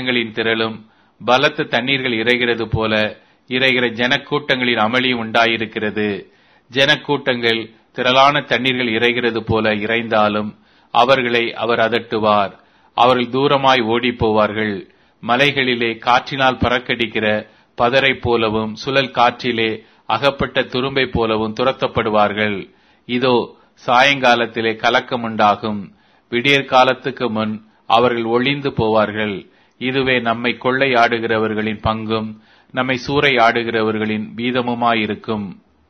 மேகங்களின் திரளும் பலத்த தண்ணீர்கள் இறைகிறது போல இறைகிற ஜனக்கூட்டங்களின் அமளியும் உண்டாயிருக்கிறது ஜனக்கூட்டங்கள் திரளான தண்ணீர்கள் இறைகிறது போல இறைந்தாலும் அவர்களை அவர் அதட்டுவார் அவர்கள் தூரமாய் ஓடிப் போவார்கள் மலைகளிலே காற்றினால் பறக்கடிக்கிற பதரை போலவும் சுழல் காற்றிலே அகப்பட்ட துரும்பை போலவும் துரத்தப்படுவார்கள் இதோ சாயங்காலத்திலே கலக்கம் உண்டாகும் விடியற் காலத்துக்கு முன் அவர்கள் ஒளிந்து போவார்கள் இதுவே நம்மை கொள்ளையாடுகிறவர்களின் பங்கும் நம்மை சூறையாடுகிறவர்களின் வீதமுமாயிருக்கும்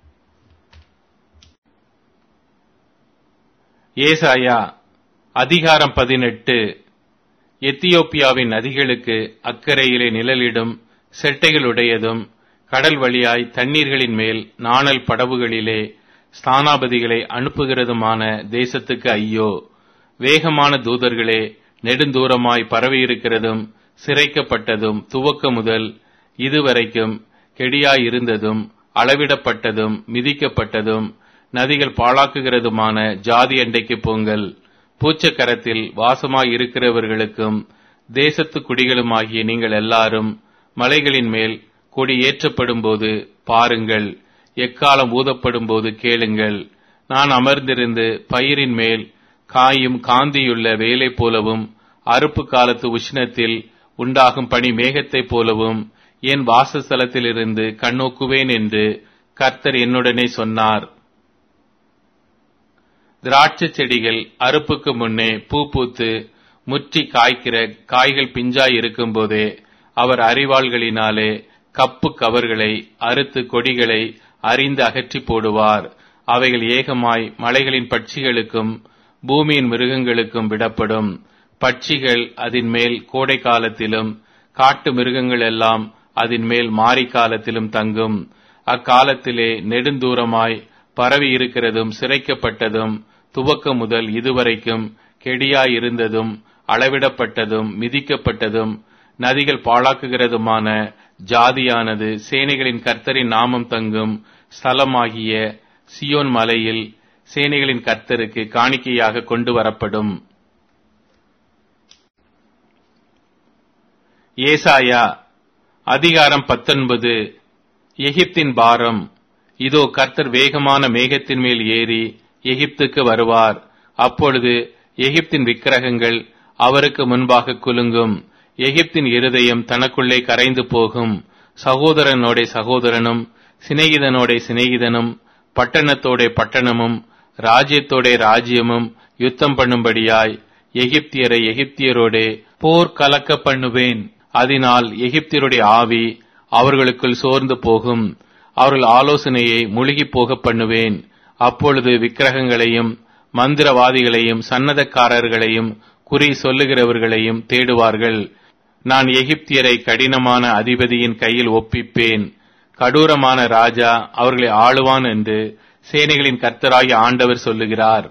ஏசாயா அதிகாரம் பதினெட்டு எத்தியோப்பியாவின் நதிகளுக்கு அக்கறையிலே நிழலிடும் செட்டைகளுடையதும் கடல் வழியாய் தண்ணீர்களின் மேல் நாணல் படவுகளிலே ஸ்தானாபதிகளை அனுப்புகிறதுமான தேசத்துக்கு ஐயோ வேகமான தூதர்களே நெடுந்தூரமாய் பரவியிருக்கிறதும் சிறைக்கப்பட்டதும் துவக்க முதல் இதுவரைக்கும் கெடியாயிருந்ததும் அளவிடப்பட்டதும் மிதிக்கப்பட்டதும் நதிகள் பாழாக்குகிறதுமான ஜாதி அண்டைக்கு போங்கள் பூச்சக்கரத்தில் வாசமாய் இருக்கிறவர்களுக்கும் தேசத்து குடிகளுமாகிய நீங்கள் எல்லாரும் மலைகளின் மேல் கொடி ஏற்றப்படும் போது பாருங்கள் எக்காலம் ஊதப்படும் போது கேளுங்கள் நான் அமர்ந்திருந்து பயிரின் மேல் காயும் காந்தியுள்ள வேலை போலவும் அறுப்பு காலத்து உஷ்ணத்தில் உண்டாகும் பனி மேகத்தைப் போலவும் என் வாசஸ்தலத்திலிருந்து கண்ணோக்குவேன் என்று கர்த்தர் என்னுடனே சொன்னார் திராட்சை செடிகள் அறுப்புக்கு முன்னே பூ பூத்து முற்றி காய்க்கிற காய்கள் பிஞ்சாய் இருக்கும் போதே அவர் அறிவாள்களினாலே கப்பு கவர்களை அறுத்து கொடிகளை அறிந்து அகற்றி போடுவார் அவைகள் ஏகமாய் மலைகளின் பட்சிகளுக்கும் பூமியின் மிருகங்களுக்கும் விடப்படும் பட்சிகள் அதன் மேல் கோடை காலத்திலும் காட்டு மிருகங்கள் எல்லாம் அதன் மேல் மாரி காலத்திலும் தங்கும் அக்காலத்திலே நெடுந்தூரமாய் பரவி இருக்கிறதும் சிறைக்கப்பட்டதும் துவக்க முதல் இதுவரைக்கும் கெடியாயிருந்ததும் அளவிடப்பட்டதும் மிதிக்கப்பட்டதும் நதிகள் பாழாக்குகிறதுமான ஜாதியானது சேனைகளின் கர்த்தரின் நாமம் தங்கும் ஸ்தலமாகிய சியோன் மலையில் சேனைகளின் கர்த்தருக்கு காணிக்கையாக கொண்டு வரப்படும் ஏசாயா அதிகாரம் பத்தொன்பது எகிப்தின் பாரம் இதோ கர்த்தர் வேகமான மேகத்தின் மேல் ஏறி எகிப்துக்கு வருவார் அப்பொழுது எகிப்தின் விக்கிரகங்கள் அவருக்கு முன்பாக குலுங்கும் எகிப்தின் இருதயம் தனக்குள்ளே கரைந்து போகும் சகோதரனோட சகோதரனும் சிநேகிதனோட சிநேகிதனும் பட்டணத்தோட பட்டணமும் ராஜ்யத்தோட ராஜ்யமும் யுத்தம் பண்ணும்படியாய் எகிப்தியரை எகிப்தியரோடே போர் கலக்க பண்ணுவேன் அதனால் எகிப்தியருடைய ஆவி அவர்களுக்குள் சோர்ந்து போகும் அவர்கள் ஆலோசனையை முழுகி போக பண்ணுவேன் அப்பொழுது விக்கிரகங்களையும் மந்திரவாதிகளையும் சன்னதக்காரர்களையும் குறி சொல்லுகிறவர்களையும் தேடுவார்கள் நான் எகிப்தியரை கடினமான அதிபதியின் கையில் ஒப்பிப்பேன் கடூரமான ராஜா அவர்களை ஆளுவான் என்று சேனைகளின் கர்த்தராகிய ஆண்டவர் சொல்லுகிறார்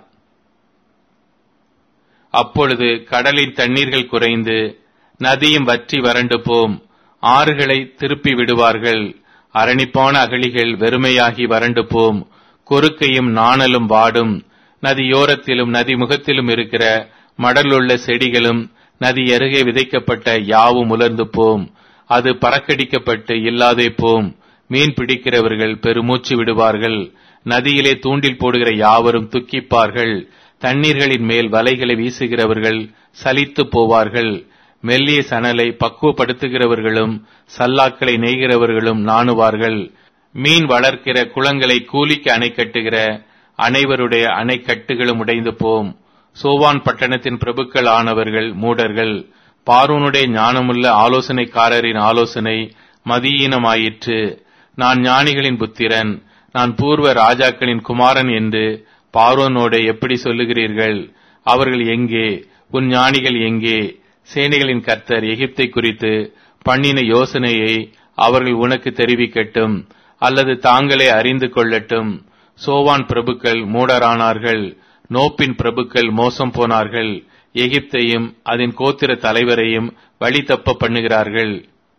அப்பொழுது கடலின் தண்ணீர்கள் குறைந்து நதியும் வற்றி வறண்டு போம் ஆறுகளை திருப்பி விடுவார்கள் அரணிப்பான அகழிகள் வெறுமையாகி வறண்டு போம் கொறுக்கையும் நாணலும் வாடும் நதியோரத்திலும் நதி முகத்திலும் இருக்கிற மடலுள்ள செடிகளும் நதி அருகே விதைக்கப்பட்ட யாவும் உலர்ந்து போம் அது பறக்கடிக்கப்பட்டு இல்லாதே போம் மீன் பிடிக்கிறவர்கள் பெருமூச்சு விடுவார்கள் நதியிலே தூண்டில் போடுகிற யாவரும் துக்கிப்பார்கள் தண்ணீர்களின் மேல் வலைகளை வீசுகிறவர்கள் சலித்து போவார்கள் மெல்லிய சணலை பக்குவப்படுத்துகிறவர்களும் சல்லாக்களை நெய்கிறவர்களும் நாணுவார்கள் மீன் வளர்க்கிற குளங்களை கூலிக்கு அணை கட்டுகிற அனைவருடைய அணைக்கட்டுகளும் உடைந்து போம் சோவான் பட்டணத்தின் பிரபுக்கள் ஆனவர்கள் மூடர்கள் பார்வனுடைய ஞானமுள்ள ஆலோசனைக்காரரின் ஆலோசனை மதியீனமாயிற்று நான் ஞானிகளின் புத்திரன் நான் பூர்வ ராஜாக்களின் குமாரன் என்று பார்வோனோட எப்படி சொல்லுகிறீர்கள் அவர்கள் எங்கே உன் ஞானிகள் எங்கே சேனைகளின் கர்த்தர் எகிப்தை குறித்து பண்ணின யோசனையை அவர்கள் உனக்கு தெரிவிக்கட்டும் அல்லது தாங்களே அறிந்து கொள்ளட்டும் சோவான் பிரபுக்கள் மூடரானார்கள் நோப்பின் பிரபுக்கள் மோசம் போனார்கள் எகிப்தையும் அதன் கோத்திர தலைவரையும் வழி தப்ப பண்ணுகிறார்கள்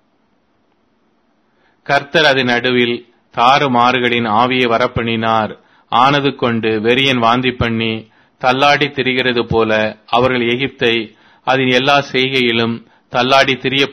கர்த்தர் அதன் நடுவில் தாறுமாறுகளின் ஆவியை வரப்பண்ணினார் ஆனது கொண்டு வெறியன் வாந்தி பண்ணி தள்ளாடி திரிகிறது போல அவர்கள் எகிப்தை அதன் எல்லா செய்கையிலும் தள்ளாடி திரிய